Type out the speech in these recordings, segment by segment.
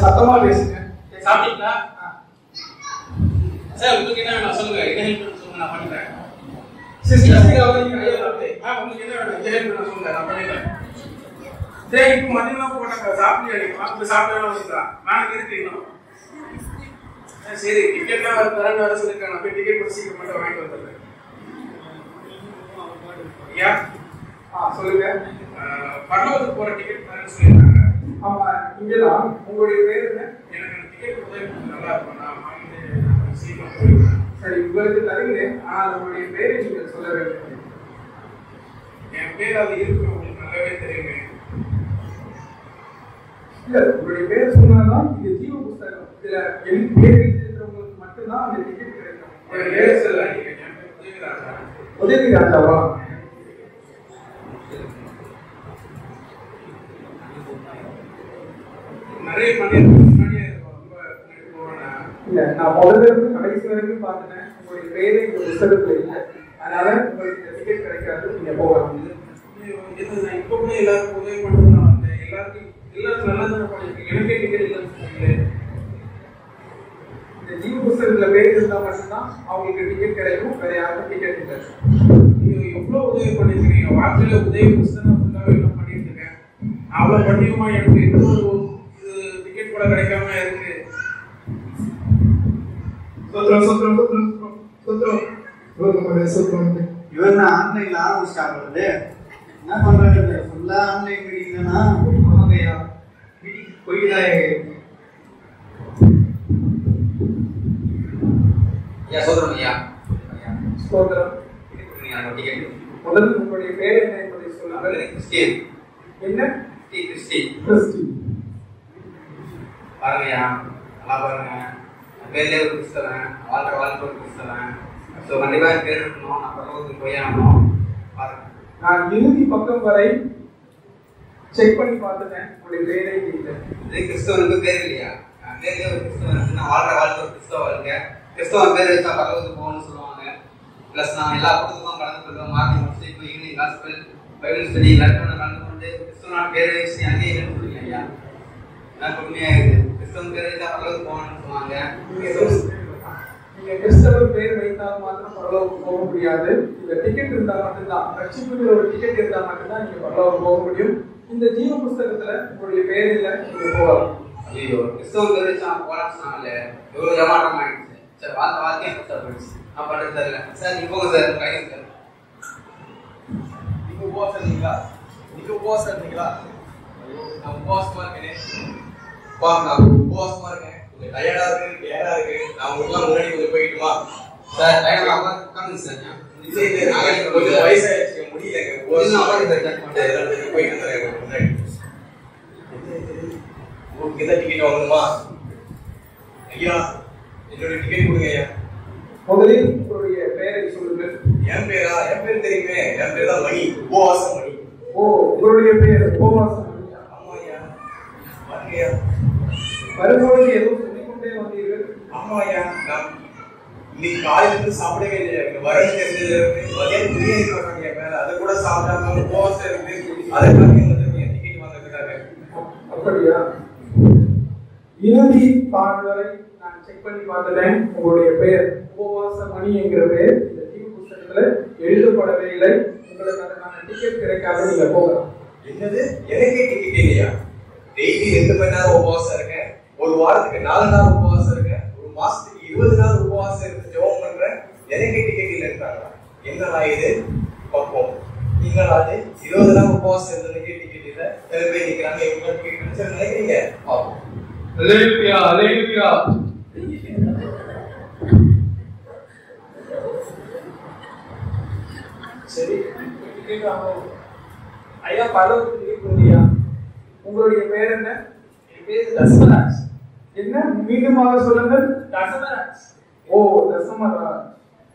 சத்தமா பேசுங்க சாப்பிட்டீங்களா சார் உங்களுக்கு என்ன வேணும் சொல்லுங்க என்ன ஹெல்ப் வேணும் சொல்லுங்க நான் பண்ணிக்கிறேன் சிஸ்டர் அவருக்கு ஆ உங்களுக்கு என்ன வேணும் என்ன ஹெல்ப் வேணும் சொல்லுங்க நான் பண்ணிக்கிறேன் சரி இப்போ மதியமாக போட்டாங்க சாப்பிட்டு அப்படி சாப்பிட்டு வந்துருக்கா நாளைக்கு இருக்கு இன்னும் ஆ, சரி டிக்கெட்லாம் வர தரேன்னு வர சொல்லிருக்காங்க நான் போய் டிக்கெட் போட்டு சீக்கிரம் மட்டும் வாங்கிட்டு வந்துடுறேன் ஐயா ஆ சொல்லுங்க பரலோகத்துக்கு போற டிக்கெட் தரேன்னு சொல்லியிருக்காங்க ஆமா இங்கதான் உங்களுடைய பேர் என்ன எனக்கு டிக்கெட் உதவி கொஞ்சம் நல்லா இருக்கும் நான் வாங்கிட்டு நான் சீக்கிரம் போயிடுவேன் சரி உங்களுக்கு தருகிறேன் ஆனால் உங்களுடைய பேரை நீங்கள் சொல்ல வேண்டும் என் பேர் அது இருக்கு உங்களுக்கு நல்லாவே தெரியுமே இல்ல உங்களுடைய பேர் சொன்னாதான் இது ஜீவ புஸ்தகம் இதுல என் பேர் இருக்கிறவங்களுக்கு மட்டும்தான் அந்த டிக்கெட் கிடைக்கும் என் பேர் சொல்ல என் பேர் உதயராஜா உதவி ராஜாவா நிறைய மணி முன்னாடியே ரொம்ப முன்னாடி போவேன் இல்ல நான் முதல்ல இருந்து கடைசி வரைக்கும் பார்த்துட்டேன் உங்களுடைய பேரே இந்த புஸ்தகத்துல இல்லை அதனால உங்களுக்கு இந்த டிக்கெட் கிடைக்காது நீங்க போகலாம் இது நான் இப்போ கூட எல்லாருக்கும் உதவி பண்ணுறது நான் வந்தேன் எல்லாருக்கும் எல்லாருக்கும் நல்லா தானே பண்ணியிருக்கேன் எனக்கே டிக்கெட் இல்லைன்னு சொன்னீங்களே இந்த ஜீவ புஸ்தகத்துல பேர் இருந்தா மட்டும்தான் அவங்களுக்கு டிக்கெட் கிடைக்கும் வேற யாருக்கும் டிக்கெட் இல்லை நீங்க எவ்வளவு உதவி பண்ணிருக்கீங்க வாழ்க்கையில உதவி புஸ்தகம் ஃபுல்லாவே நான் பண்ணிட்டு இருக்கேன் அவ்வளவு பண்ணியுமா எனக்கு எந்த ஒரு இது டிக்கெட் கூட கிடைக்காம இருக்கு சோத்ரம் சோத்ரம் சோத்ரம் சோத்ரம் சோத்ரம் சோத்ரம் இவர் நான் ஆன்லைன்ல ஆரம்பிச்சிட்டாங்க என்ன பண்றாங்க ஃபுல்லா ஆன்லைன் மீட்டிங் தானா ஆமாங்கய்யா மீட்டிங் போய்தான் ஐயா சோதரம் ஐயா ஐயா சோத்ரம் இது கொடுங்க அந்த டிக்கெட் முதல்ல உங்களுடைய பேர் என்ன என்பதை சொல்லுங்கள் கிறிஸ்டியன் என்ன கிறிஸ்டி கிறிஸ்டி கிறிஸ்டி பாருங்க ஐயா நல்லா பாருங்க என் பேர்லயே ஒரு கிறிஸ்தவன் வாழ்ற வாழ்க்கை ஒரு கிறிஸ்தவன் ஸோ கண்டிப்பா என் பேர் இருக்கணும் நான் பரலோகத்துக்கு போய் ஆகணும் பாருங்க நான் இறுதி பக்கம் வரை செக் பண்ணி பார்த்துட்டேன் உங்களுடைய பேரே இல்லை இது கிறிஸ்தவனுக்கு பேர் இல்லையா என் பேர்லயே ஒரு கிறிஸ்தவன் இருக்கு நான் வாழ்ற வாழ்க்கை ஒரு கிறிஸ்தவ வாழ்க்கை கிறிஸ்தவன் பேர் வச்சா பரலோகத்துக்கு போகணும்னு சொல்லுவாங்க ப்ளஸ் நான் எல்லா கூட்டத்துக்கும் கலந்து கொள்வேன் மார்னிங் முடிச்சு இப்போ ஈவினிங் காஸ்பிள் பைபிள் ஸ்டடி எல்லாருக்கும் கலந்து கொண்டு கிறிஸ்தவனான பேரை வச்சு அங்கேயே இல்லைன்னு சொல்லுங்க ஐயா நான் உண்மையா இருக்கு கிறிஸ்தவன் பேர் வச்சா பரலோகத்துக்கு போகணும்னு சொன்னாங்க நீங்க கிறிஸ்தவன் நீங்க கிறிஸ்தவர் பேர் வைத்தால் மாத்திரம் பரலோகம் போக முடியாது இந்த டிக்கெட் இருந்தா மட்டும்தான் ரட்சிப்புங்கிற ஒரு டிக்கெட் இருந்தா மட்டும்தான் நீங்க பரலோகம் போக முடியும் இந்த ஜீவ புஸ்தகத்துல உங்களுடைய பேர் இல்ல நீங்க போகலாம் ஐயோ கிறிஸ்தவன் பேர் வச்சு நான் போராட்டம் சொன்னாங்கல்ல எவ்வளவு ஏமாற்றம் ஆயிடுச்சு சரி வாழ்ந்த வாழ்க்கையை கஷ்டம் போயிடுச்சு நான் பண்றது தெரியல சார் நீ போங்க சார் கையில் சார் நீங்க உபவாசம் இருந்தீங்களா நீங்க உபவாசம் இருந்தீங்களா ஐயோ, நான் உபவாசமா இருக்கேனே பா நான் உபவாசமா இருக்கேன் கொஞ்சம் டயர்டா இருக்கு டயர்டா இருக்கு நான் உங்களுக்குலாம் முன்னாடி கொஞ்சம் போயிட்டுமா சார் டைம் உட்காந்து சார் இல்லை இல்லை நாளைக்கு கொஞ்சம் வயசாயிடுச்சு முடியலங்க கொஞ்சம் உபவாசமா உட்காந்து இருக்கேன் சார் அதனால கொஞ்சம் போயிட்டு வந்துடுறேன் கொஞ்சம் முன்னாடி உங்களுக்கு எதாவது டிக்கெட் வாங்கணுமா ஐயா என்னோட டிக்கெட் கொடுங்க ஐயா முதலில் உங்களுடைய பெயரை சொல்லுங்கள் என் பேரா என் பேர் தெரியுமே என் பேர் தான் மணி உபவாசம் மணி ஓ உங்களுடைய பெயர் உபவாசம் ஐயா. ஆமா ஐயா பாருங்க ஐயா வரும்பொழுது ஏதோ சொல்லிக்கொண்டே வந்தீர்கள் ஆமா ஐயா நான் இன்னைக்கு காலையில இருந்து சாப்பிடவே இல்லை எனக்கு வரணும் தெரிஞ்சது மதியம் பிரியாணி போட்டாங்க என் மேல அதை கூட சாப்பிடாம உபவாசம் இருக்கு அதுக்காக வந்திருக்கீங்க டிக்கெட் வாங்குறதுக்காக அப்படியா இறுதி பாடல் வரை நான் செக் பண்ணி பார்த்துட்டேன் உங்களுடைய பெயர் உபவாச மணி என்கிற பெயர் இந்த தீவு புஸ்தகத்துல எழுதப்படவே இல்லை உங்களுக்கு அதற்கான டிக்கெட் கிடைக்காத நீங்க போகலாம் என்னது எனக்கே டிக்கெட் இல்லையா டெய்லி ரெண்டு மணி நேரம் உபவாசம் இருக்கேன் ஒரு வாரத்துக்கு நாலு நாள் உபவாசம் இருக்கேன் ஒரு மாசத்துக்கு இருபது நாள் உபவாசம் இருந்து ஜெபம் பண்றேன் எனக்கே டிக்கெட் இல்லைன்றாங்க என்னடா இது பார்ப்போம் நீங்களா அது இருபது நாள் உபவாசம் இருந்ததுக்கே டிக்கெட் இல்ல சில பேர் நிக்கிறாங்க இவங்க டிக்கெட் கிடைச்சு நினைக்கிறீங்க பார்ப்போம் அலேலுயா அலேலுயா சரி டிக்கெட் வாங்குவோம் ஐயா பலவுக்கு டிக்கெட் கொடுங்கய்யா உங்களுடைய பேர் என்ன என் பேர் தசமராஜ் என்ன மீண்டுமாக சொல்லுங்கள் தசமராஜ் ஓ தசமராஜ்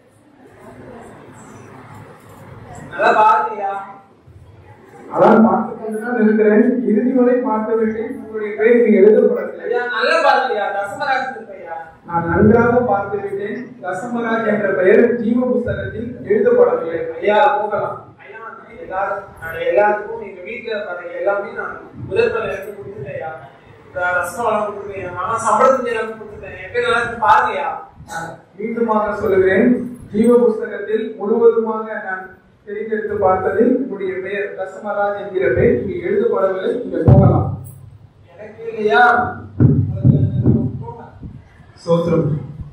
நல்லா பாருங்கய்யா அதான் பார்த்து கொண்டுதான் இருக்கிறேன் இறுதி வரை பார்த்து விட்டேன் உங்களுடைய பெயர் இங்கு எழுதப்படவில்லை ஐயா நல்லா பாருங்கய்யா தசமராஜ் இருக்கையா நான் நன்றாக பார்த்து விட்டேன் தசமராஜ் என்ற பெயர் ஜீவ புஸ்தகத்தில் எழுதப்படவில்லை ஐயா போகலாம் ஐயா நான் எல்லாரும் நான் எல்லாருக்கும் எங்க வீட்டுல பாருங்க எல்லாமே நான் முதல் பல எடுத்து கொடுத்துட்டேயா இந்த ரசம் வளர்ந்து கொடுத்தீங்க நான் சம்பளத்துக்கு எனக்கு கொடுத்துட்டேன் என் பேர் நல்லா இருக்கு பாருங்கயா மீண்டுமாக சொல்லுகிறேன் ஜீவ புஸ்தகத்தில் முழுவதுமாக நான் தெரிந்தெடுத்து பார்த்ததில் உங்களுடைய பெயர் தசமராஜ் என்கிற பெயர் இங்கே எழுதப்படவில்லை இங்க போகலாம் எனக்கு இல்லையா சோத்திரம்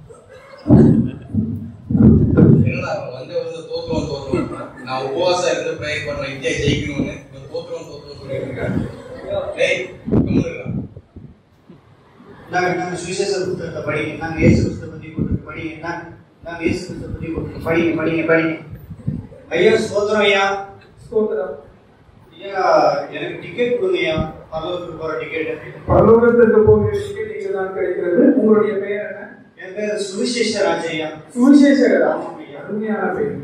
என்னடா வந்து வந்து தோத்துருவோம் தோத்துருவோம் நான் உபவாசம் இருந்து ப்ரே பண்ண இந்தியா ஜெயிக்கணும்னு இப்ப தோத்துருவோம் தோத்துருவோம் சொல்லிட்டு இருக்கேன் டேய் கம்முனு இருடா. நாங்க நாங்க சுவிசேஷ புத்தகத்தை படிங்க நாங்க இயேசு கிறிஸ்துவ பத்தி போட்டு படிங்க நாங்க நாங்க இயேசு கிறிஸ்துவ பத்தி போட்டு படிங்க படிங்க படிங்க ஐயா சோதரம் ஐயா ஸ்தோத்திரம் ஐயா எனக்கு டிக்கெட் கொடுங்க ஐயா பரலோகத்துக்கு போற டிக்கெட் பரலோகத்திற்கு போகிற டிக்கெட் இங்கே தான் கிடைக்கிறது உங்களுடைய பெயர் என்ன என் பேர் சுவிசேஷ ராஜ் ஐயா சுவிசேஷகரா அருமையான பெயர்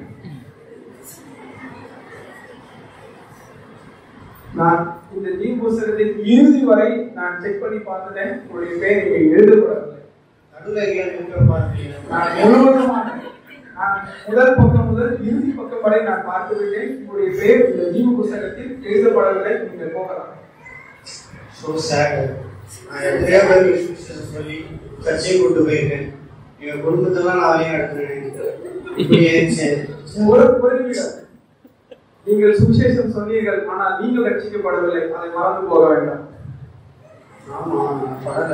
நான் இந்த ஜீவ புஸ்தகத்தின் இறுதி வரை நான் செக் பண்ணி பார்த்துட்டேன் உங்களுடைய பெயர் இங்கே எழுதப்படவில்லை நடுவில் ஐயா இருக்கிற பாருங்க நான் முழுவதுமாக நான் முதல் பக்கம் முதல் இறுதி பக்கம் வரை நான் பார்த்து விட்டேன் உங்களுடைய பெயர் இந்த ஜீவ புஸ்தகத்தில் எழுதப்படவில்லை நீங்கள் போகலாம் ஸோ சேட் நான் எத்தனையோ பேருக்கு சுவிசேஷம் சொல்லி சர்ச்சையை கொண்டு போயிருக்கேன் எங்க குடும்பத்தெல்லாம் நான் வழியா நடத்துறேன் இப்படி ஏன் சரி ஒரு ஒரு நிமிடம் நீங்கள் சுவிசேஷம் சொன்னீர்கள் ஆனால் நீங்கள் ரட்சிக்கப்படவில்லை அதை மறந்து போக வேண்டாம் ஆமா நான் படல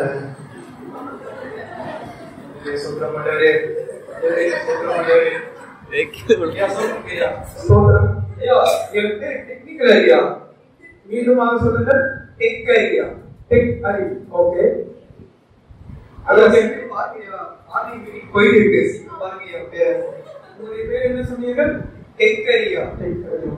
சுப்பிரமணியரே சுப்பிரமணியரே ஐயா சொல்லுங்க ஸ்தோத்திரம் ஐயா என் பேர் டெக்னிக்கல் ஐயா மீண்டுமாக சொல்லுங்கள் டெக் ஐயா டெக் அறி ஓகே அதான் என் பேர் பாருங்கய்யா ஆர்மி மீட்டிங் போயிட்டு இருக்கு பாருங்க என் பேர் உங்களுடைய பேர் என்ன சொன்னீர்கள் டெக் ஐயா டெக் அறி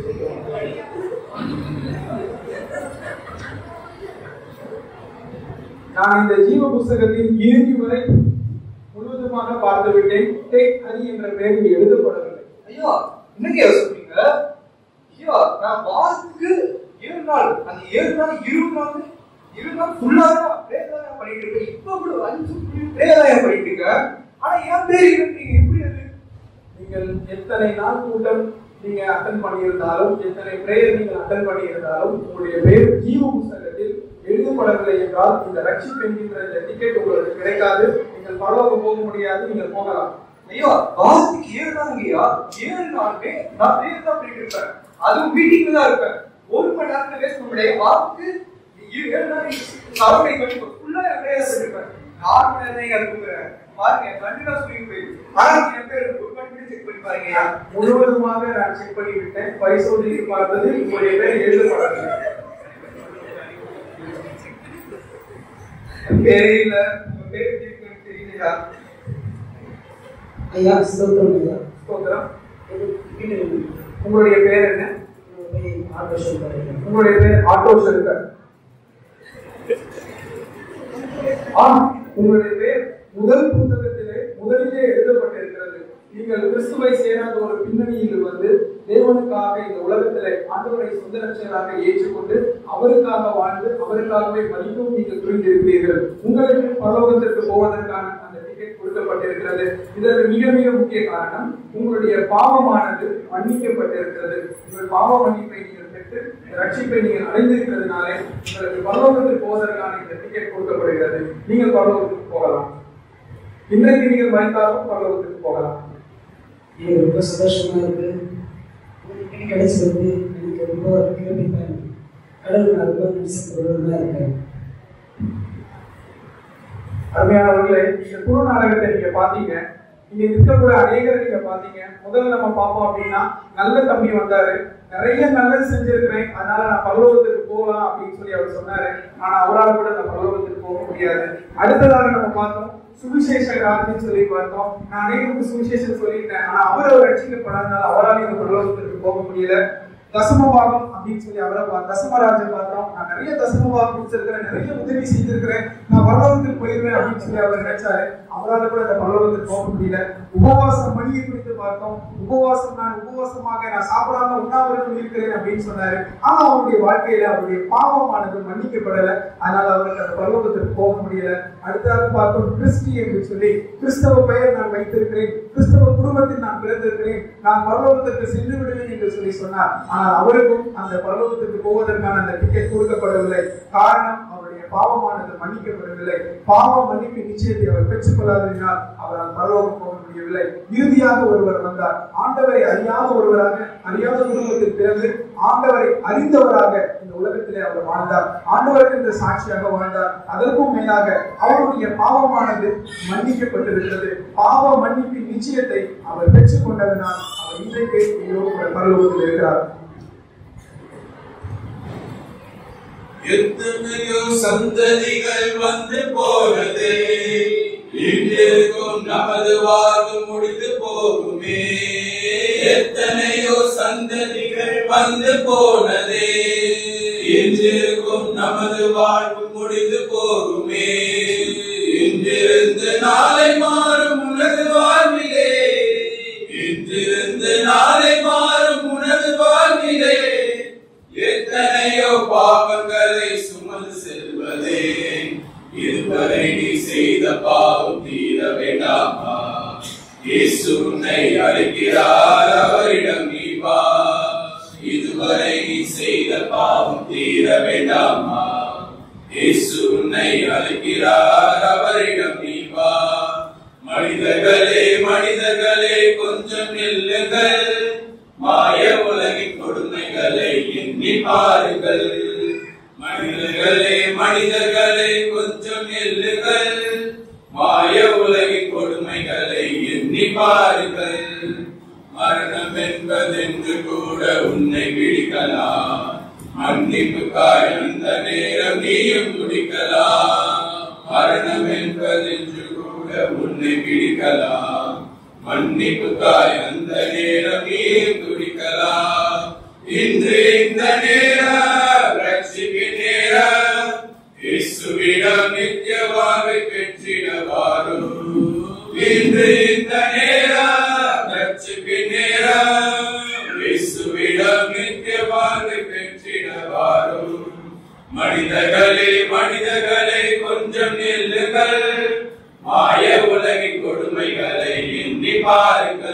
நான் இந்த ஜீவ புஸ்தகத்தின் இறுதி வரை முழுவதுமாக பார்த்து விட்டேன் டெக் ஹரி என்ற பெயர் இங்கே எழுதப்படவில்லை ஐயா என்னங்க சொல்றீங்க ஐயா நான் வாரத்துக்கு ஏழு நாள் அந்த ஏழு நாள் இருபது நாள் இருபது நாள் ஃபுல்லாக பிரேதாயம் பண்ணிட்டு இருக்கேன் இப்ப கூட அஞ்சு புள்ளி பிரேதாயம் பண்ணிட்டு இருக்கேன் ஆனா என் பேர் இருக்கு எப்படி அது நீங்கள் எத்தனை நாள் கூட்டம் நீங்க அட்டன் பண்ணியிருந்தாலும் எத்தனை பிரேயர் நீங்கள் அட்டன் பண்ணியிருந்தாலும் உங்களுடைய பேர் ஜீவ புஸ்தகத்தில் எழுதப்படவில்லை என்றால் இந்த ரட்சிப்பு என்கின்ற இந்த டிக்கெட் உங்களுக்கு கிடைக்காது நீங்கள் பரலோகம் போக முடியாது நீங்கள் போகலாம் ஐயா வாரத்துக்கு ஏழு நாளுங்கய்யா ஏழு நாளுமே நான் பிரேயர் தான் பண்ணிட்டு இருப்பேன் அதுவும் மீட்டிங்ல தான் இருப்பேன் ஒரு மணி நேரத்துல வேஸ்ட் பண்ண முடியாது வாரத்துக்கு ஏழு நாள் சரவணை பண்ணி ஃபுல்லா பிரேயர் பண்ணிருப்பேன் ஆறு மணி நேரம் தான் இருக்குங்கிறேன் பாருங்க கண்டிப்பா சொல்லி போய் ஆனா என் பேர் ஒரு மணி செக் பண்ணி பாருங்க முழுவதுமாக நான் செக் பண்ணி விட்டேன் பரிசோதனைக்கு பார்த்தது உங்களுடைய பேர் எழுதப்படவில்லை தெரியல உங்க பேர் எப்படி இருக்குன்னு தெரியலையா ஐயா ஸ்தோத்திரம் ஐயா ஸ்தோத்திரம் எனக்கு உங்களுடைய பேர் என்ன போய் ஆபரேஷன் பண்ணிருக்கேன் உங்களுடைய பேர் ஆட்டோ ஷெல்டர் ஆம் உங்களுடைய பேர் முதல் புத்தகத்திலே முதலிலே எழுதப்பட்டிருக்கிறது நீங்கள் கிறிஸ்துவை சேராத ஒரு பின்னணியில் வந்து தேவனுக்காக இந்த உலகத்திலே ஆண்டவரை சொந்த ரட்சகராக ஏற்றுக்கொண்டு அவருக்காக வாழ்ந்து அவருக்காகவே மதிக்கவும் நீங்கள் புரிந்திருக்கிறீர்கள் உங்களுக்கு பரலோகத்திற்கு போவதற்கான அந்த டிக்கெட் கொடுக்கப்பட்டிருக்கிறது இதற்கு மிக மிக முக்கிய காரணம் உங்களுடைய பாவமானது மன்னிக்கப்பட்டிருக்கிறது உங்கள் பாவ மன்னிப்பை நீங்கள் பெற்று ரட்சிப்பை நீங்கள் அடைந்திருக்கிறதுனாலே உங்களுக்கு பரலோகத்திற்கு போவதற்கான இந்த டிக்கெட் கொடுக்கப்படுகிறது நீங்கள் பரலோகத்துக்கு போகலாம் இன்றைக்கு நீங்கள் மறைத்தாலும் பரலோகத்துக்கு போகலாம் எனக்கு ரொம்ப சந்தோஷமா இருக்கு எனக்கு கிடைச்சது எனக்கு ரொம்ப கிருபை தான் கடவுள் நான் ரொம்ப நினைச்சப்படுறதா இருக்கேன் அருமையானவர்களே இந்த குரு நாடகத்தை நீங்க பாத்தீங்க இங்க இருக்கக்கூடிய அநேகரை நீங்க பாத்தீங்க முதல்ல நம்ம பார்ப்போம் அப்படின்னா நல்ல தம்பி வந்தாரு நிறைய நல்லது செஞ்சிருக்கிறேன் அதனால நான் பரலோகத்துக்கு போகலாம் அப்படின்னு சொல்லி அவர் சொன்னாரு ஆனா அவரால் கூட நான் பரலோகத்துக்கு போக முடியாது அடுத்ததாக நம்ம பார்த்தோம் சுவிசேஷகர் அப்படின்னு சொல்லி பார்த்தோம் நான் அநேகருக்கு சுவிசேஷம் சொல்லிட்டேன் ஆனா அவர் அவர் ரட்சிக்கப்படாதனால அவரால் இந்த பரலோகத்திற்கு போக முடியல தசமபாகம் அப்படின்னு சொல்லி அவரை பா- தசமராஜன் பார்த்தோம் நான் நிறைய தசமபாகம் கொடுத்திருக்கிறேன் நிறைய உதவி செய்திருக்கிறேன் நான் பரலோகத்துக்கு போயிருவேன் அப்படின்னு சொல்லி அவர் நினைச்சாரு அவரால் கூட அந்த பரலோகத்துக்கு போக முடியல உபவாசம் மணியை குறித்து பார்த்தோம் உபவாசம் நான் உபவாசமாக நான் சாப்பிடாம உண்ணாவிரதம் இருக்கிறேன் அப்படின்னு சொன்னாரு ஆனா அவருடைய வாழ்க்கையில அவருடைய பாவமானது மன்னிக்கப்படல அதனால அவருக்கு அந்த பரலோகத்திற்கு போக முடியல அடுத்ததாக பார்த்தோம் கிறிஸ்டி என்று சொல்லி கிறிஸ்தவ பெயர் நான் வைத்திருக்கிறேன் கிறிஸ்தவ குடும்பத்தில் நான் பிறந்திருக்கிறேன் நான் பரலோகத்திற்கு சென்று விடுவேன் என்று சொல்லி சொன்னார் ஆனால் அவருக்கும் அந்த பரலோகத்திற்கு போவதற்கான அந்த டிக்கெட் கொடுக்கப்படவில்லை காரணம் அவருடைய பாவமானது மன்னிக்கப்படவில்லை பாவ மன்னிப்பு நிச்சயத்தை அவர் பெற்றுக்கொள்ளாததினால் அவரால் பரலோகம் போக முடியவில்லை இறுதியாக ஒருவர் வந்தார் ஆண்டவரை அறியாத ஒருவராக அறியாத குடும்பத்தில் பிறந்து ஆண்டவரை அறிந்தவராக இந்த உலகத்திலே அவர் வாழ்ந்தார் ஆண்டவருக்கு இந்த சாட்சியாக வாழ்ந்தார் அதற்கும் மேலாக அவருடைய பாவமானது மன்னிக்கப்பட்டிருக்கிறது பாவ மன்னிப்பின் நிச்சயத்தை அவர் பெற்றுக்கொண்டதனால் அவர் இன்றைக்கு எங்களோடு கூட பரலோகத்தில் இருக்கிறார் எத்தனையோ சந்ததிகள் வந்து போனது இன்றிருக்கும் நமது வாழ்வு முடிந்து போகுமே எத்தனையோ சந்ததிகள் வந்து போனதே இன்றிருக்கும் நமது வாழ்வு முடிந்து போகுமே இன்றிருந்து நாளை மாறும் உனது வாழ்விலே இன்றிருந்து நாளை மாறும் உனது வாழ்விலே எத்தனையோ பாவங்களை சுமந்து செல்வதே இதுவரை நீ செய்த பாவம் தீர வேண்டாமா இயேசு உன்னை அழைக்கிறார் அவரிடம் நீ வா இதுவரை நீ செய்த பாவம் தீர வேண்டாமா இயேசு உன்னை அழைக்கிறார் அவரிடம் நீ வா மனிதர்களே மனிதர்களே கொஞ்சம் நில்லுங்கள் மாய உலகின் கொடுமைகளை எண்ணி பாருங்கள் மனிதர்களே மனிதர்களே கொஞ்சம் நில்லுங்கள் மாய உலகின் கொடுமைகளை எண்ணி பாருங்கள் மரணம் என்பதென்று கூட உன்னை பிடிக்கலாம் மன்னிப்புக்காய் அந்த நேரம் நீயும் துடிக்கலாம் மரணம் என்பதென்று கூட உன்னை பிடிக்கலாம் மன்னிப்புக்காய் அந்த நேரம் நீயும் துடிக்கலாம் இன்று இந்த நேரம் ரட்சிப்பின் நேரம் இயேசுவிடம் நித்திய வாழ்வை பெற்றிடவாரும் இன்று இந்த நேரம் ரட்சிப்பின் நேரம் இயேசுவிடம் நித்திய வாழ்வை பெற்றிடவாரும் மனிதர்களே மனிதர்களே கொஞ்சம் நில்லுங்கள் மாய உலகின் கொடுமைகளை எண்ணி பாருங்கள்